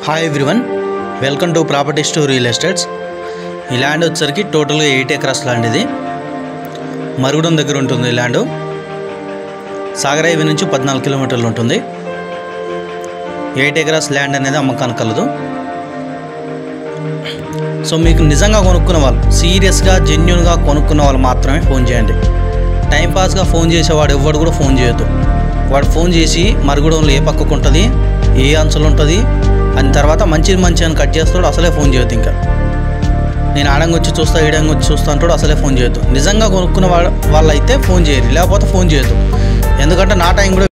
hi everyone welcome to property store real estates ఈ land వచ్చేసరికి టోటల్గా ఎయిట్ ఎకరస్ ల్యాండ్ ఇది మరుగుడం దగ్గర ఉంటుంది ఈ ల్యాండ్ సాగర్ హైవే నుంచి పద్నాలుగు కిలోమీటర్లు ఉంటుంది ఎయిట్ ఎకరస్ ల్యాండ్ అనేది అమ్మకానికి కలదు సో మీకు నిజంగా కొనుక్కున్న వాళ్ళు సీరియస్గా జెన్యున్గా కొనుక్కున్న వాళ్ళు మాత్రమే ఫోన్ చేయండి టైంపాస్గా ఫోన్ చేసేవాడు ఎవ్వడు కూడా ఫోన్ చేయొద్దు వాడు ఫోన్ చేసి మరుగుడంలో ఏ పక్కకు ఉంటుంది ఏ అంచులు ఉంటుంది అని తర్వాత మంచిది మంచి అని కట్ చేస్తాడు అసలే ఫోన్ చేయొద్దు ఇంకా నేను ఆడంగా వచ్చి చూస్తా ఈడంగా వచ్చి చూస్తా అంటాడు అసలే ఫోన్ చేయొద్దు నిజంగా కొనుక్కున్న వాళ్ళ వాళ్ళైతే ఫోన్ చేయరు లేకపోతే ఫోన్ చేయొద్దు ఎందుకంటే నా టైం కూడా